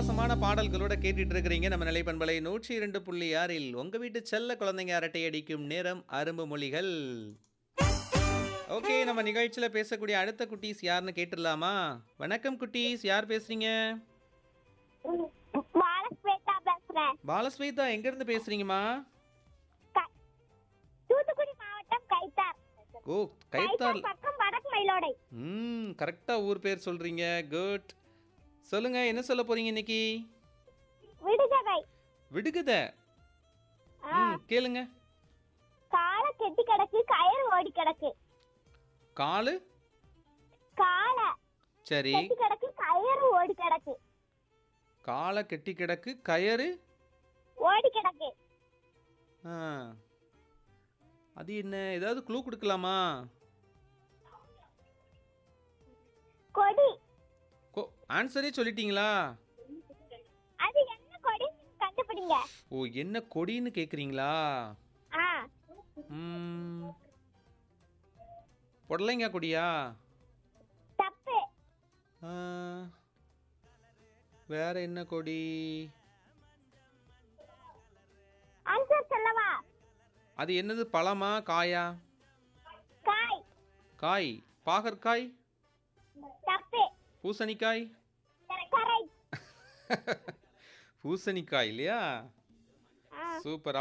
அட்டகாசமான பாடல்களோட கேட்டுட்டு இருக்கிறீங்க நம்ம நிலைப்பண்பலை நூற்றி இரண்டு புள்ளி ஆறில் உங்க வீட்டு செல்ல குழந்தைங்க அரட்டை அடிக்கும் நேரம் அரும்பு மொழிகள் ஓகே நம்ம நிகழ்ச்சியில பேசக்கூடிய அடுத்த குட்டீஸ் யாருன்னு கேட்டுடலாமா வணக்கம் குட்டீஸ் யார் பேசுறீங்க பாலஸ்வேதா பேசுறேன் பாலஸ்வேதா எங்க இருந்து பேசுறீங்கம்மா க- தூத்துக்குடி மாவட்டம் கைத்தார் ஓ கைத்தால் கைத்தார் பக்கம் வடக்கு மயிலோடை ம் கரெக்டா ஊர் பேர் சொல்றீங்க குட் சொல்லுங்க என்ன சொல்ல போறீங்க இன்னைக்கு விடுகதை விடுகுத ஆ, ம் கேளுங்க காலை கெட்டி கிடக்கு கயிறு ஓடி கிடக்கு காலு காலை சரி கெட்டி கிடக்கு கயிறு ஓடி கிடக்கு காலை கெட்டி கிடக்கு கயறு ஓடி கிடக்கு ஆ அது என்ன ஏதாவது க்ளூ கொடுக்கலாமா கொடி கோ ஆன்சரே சொல்லிட்டீங்களா அது என்ன கொடி கண்டுபிடிங்க ஓ என்ன கொடின்னு கேட்குறீங்களா ஆ ம் புடலைங்க கொடியா தப்பு ஆ, வேற என்ன கொடி ஆன்சர் சொல்லவா அது என்னது பழமா காயா காய் காய் பாகற்காய் தப்பு பூசணிக்காய் கரெக்ட் பூசணிக்காய் இல்லையா ஆ சூப்பர்